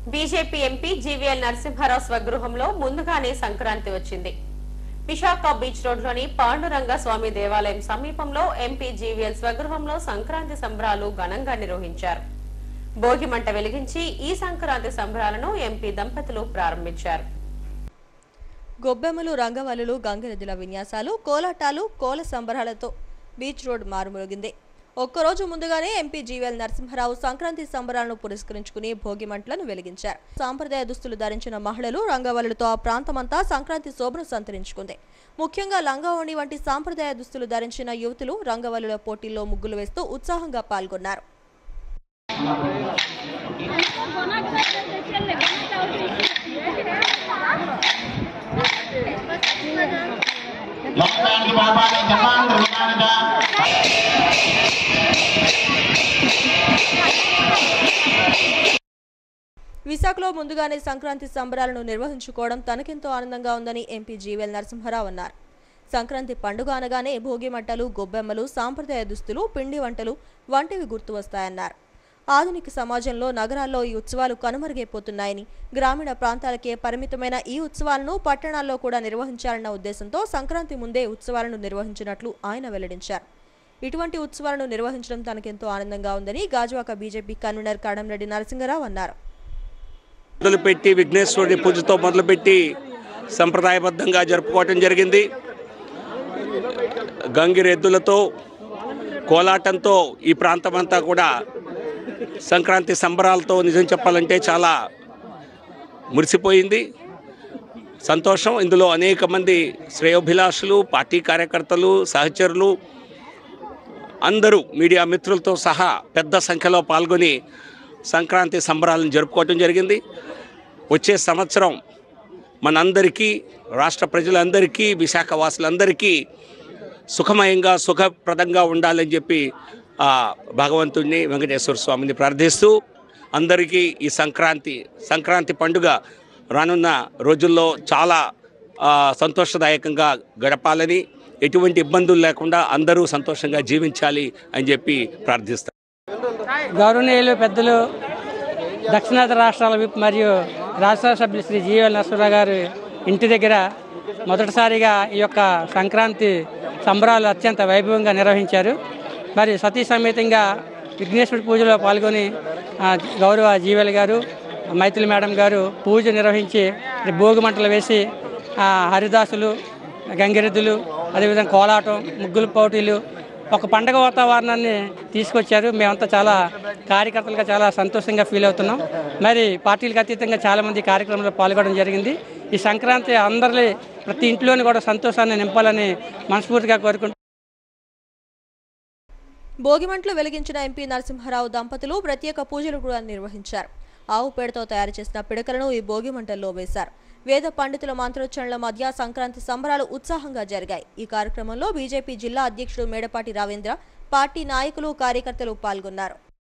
BJP MP GVL Narasimharao స్వగృహంలో ముందుగానే సంక్రాంతి వచ్చింది విశాఖ బీచ్ రోడ్లోని పాండురంగ స్వామి దేవాలయం సమీపంలో ఎంపీ జీవీఎల్ స్వగృహంలో సంక్రాంతి సంబరాలు ఘనంగా నిర్వహించారు భోగి మంట వెలిగించి ఈ సంక్రాంతి సంబరాలను ఎంపీ దంపతులు ప్రారంభించారు గొబ్బెమ్మలు రంగవల్లులు గంగిరెద్దుల విన్యాసాలు కోలాటాలు కోల సంబరాలతో బీచ్ రోడ్ మారుమోగింది ఒక్కరోజు ముందుగానే ఎంపీ జీవీఎల్ నరసింహారావు సంక్రాంతి సంబరాలను పురస్కరించుకుని భోగి మంటలను వెలిగించారు సాంప్రదాయ దుస్తులు ధరించిన మహిళలు రంగవల్లులతో ఆ ప్రాంతమంతా సంక్రాంతి శోభను సంతరించుకుంది ముఖ్యంగా లంగావణి వంటి సాంప్రదాయ దుస్తులు ధరించిన యువతులు రంగవల్లుల పోటీల్లో ముగ్గులు వేస్తూ ఉత్సాహంగా పాల్గొన్నారు లోకానికి పాపాన్ని జన్మాంతర విధానిక విశాఖలో ముందుగానే సంక్రాంతి సంబరాలను నిర్వహించుకోవడం తనకెంతో ఆనందంగా ఉందని ఎంపీ జీవీఎల్ నరసింహారావు అన్నారు సంక్రాంతి పండుగ అనగానే భోగి మంటలు గొబ్బెమ్మలు సాంప్రదాయ దుస్తులు పిండి వంటలు వంటివి గుర్తు వస్తాయన్నారు ఆధునిక సమాజంలో నగరాల్లో ఈ ఉత్సవాలు కనుమరుగైపోతున్నాయని గ్రామీణ ప్రాంతాలకే పరిమితమైన ఈ ఉత్సవాలను పట్టణాల్లో కూడా నిర్వహించాలన్న ఉద్దేశంతో సంక్రాంతి ముందే ఉత్సవాలను నిర్వహించినట్లు ఆయన వెల్లడించారు ఇటువంటి ఉత్సవాలను నిర్వహించడం తనకెంతో ఆనందంగా ఉందని గాజువాక బీజేపీ కన్వీనర్ కాడంరెడ్డి నరసింగరావు అన్నారు మొదలుపెట్టి విఘ్నేశ్వరుడి పూజతో మొదలుపెట్టి సంప్రదాయబద్ధంగా జరుపుకోవటం జరిగింది గంగిరెద్దులతో కోలాటంతో ఈ ప్రాంతమంతా కూడా సంక్రాంతి సంబరాలతో నిజం చెప్పాలంటే చాలా మురిసిపోయింది సంతోషం ఇందులో అనేక మంది శ్రేయోభిలాషులు పార్టీ కార్యకర్తలు సహచరులు అందరూ మీడియా మిత్రులతో సహా పెద్ద సంఖ్యలో పాల్గొని సంక్రాంతి సంబరాలను జరుపుకోవటం జరిగింది వచ్చే సంవత్సరం మనందరికీ రాష్ట్ర ప్రజలందరికీ విశాఖ వాసులందరికీ సుఖమయంగా సుఖప్రదంగా ఉండాలని చెప్పి ఆ భగవంతుడిని వెంకటేశ్వర స్వామిని ప్రార్థిస్తూ అందరికీ ఈ సంక్రాంతి సంక్రాంతి పండుగ రానున్న రోజుల్లో చాలా ఆ, సంతోషదాయకంగా గడపాలని ఎటువంటి ఇబ్బందులు లేకుండా అందరూ సంతోషంగా జీవించాలి అని చెప్పి ప్రార్థిస్తాను గౌరవనీయులు పెద్దలు దక్షిణాది రాష్ట్రాల విప్ మరియు రాష్ట్ర సభ్యులు శ్రీ జీవల్ నరసింహరావు గారు ఇంటి దగ్గర మొదటిసారిగా ఈ యొక్క సంక్రాంతి సంబరాలు అత్యంత వైభవంగా నిర్వహించారు మరి సతీ సమేతంగా విఘ్నేశ్వరి పూజలో పాల్గొని ఆ, గౌరవ జీవల్ గారు మైథిలి మేడం గారు పూజ నిర్వహించి మరి భోగి మంటలు వేసి ఆ, హరిదాసులు గంగిరెద్దులు అదేవిధంగా కోలాటం ముగ్గుల పోటీలు ఒక పండగ వాతావరణాన్ని తీసుకొచ్చారు మేమంతా చాలా కార్యకర్తలుగా చాలా సంతోషంగా ఫీల్ అవుతున్నాం మరి పార్టీలకు అతీతంగా చాలామంది కార్యక్రమంలో పాల్గొనడం జరిగింది ఈ సంక్రాంతి అందరి ప్రతి ఇంట్లోని కూడా సంతోషాన్ని నింపాలని మనస్ఫూర్తిగా కోరుకుంటున్నాం భోగిమంటలు వెలిగించిన ఎంపీ నరసింహారావు దంపతులు ప్రత్యేక పూజలు కూడా నిర్వహించారు ఆవు పేడతో తయారు చేసిన పిడకలను ఈ భోగిమంటల్లో వేశారు వేద పండితుల మంత్రోచ్చరణల మధ్య సంక్రాంతి సంబరాలు ఉత్సాహంగా జరిగాయి ఈ కార్యక్రమంలో బీజేపీ జిల్లా అధ్యక్షుడు మేడపాటి రావేంద్ర పార్టీ నాయకులు కార్యకర్తలు పాల్గొన్నారు